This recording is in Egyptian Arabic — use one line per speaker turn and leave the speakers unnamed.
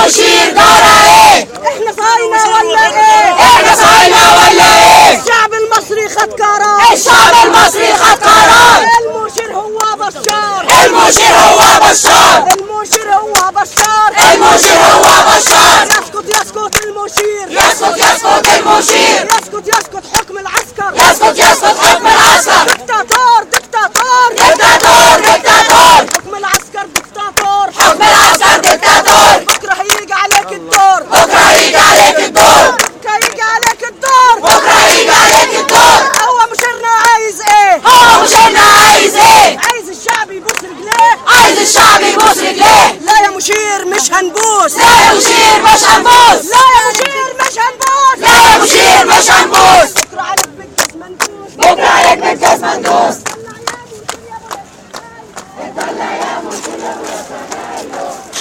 مشير دورها ايه
احنا صاينا ولا ايه
احنا صاينا ولا ايه
الشعب المصري خد قرار
الشعب المصري خد قرار
المشير هو بشار
المشير هو بشار
المشير هو بشار
المشير هو بشار
يسكت يسكت المشير
يسكت يسكت المشير
يسكت يسكت حكم العسكر
يسكت يسكت حكم العسكر
دكتاتور دكتاتور
دكتاتور دكتاتور
حكم العسكر دكتاتور
حكم العسكر دكتاتور
بكره هيجي عليك الدور
بكره هيجي عليك الدور
بكره هيجي عليك الدور
بكره هيجي عليك الدور
هو مشيرنا عايز ايه
هو مشيرنا عايز ايه
عايز الشعب يبوس رجليه
عايز الشعب يبوس رجليه
لا يا مشير مش هنبوس
لا يا مشير مش هنبوس
لا يا مشير مش هنبوس
لا يا مشير مش هنبوس
بكره عليك بالجسم منكوش
بكره عليك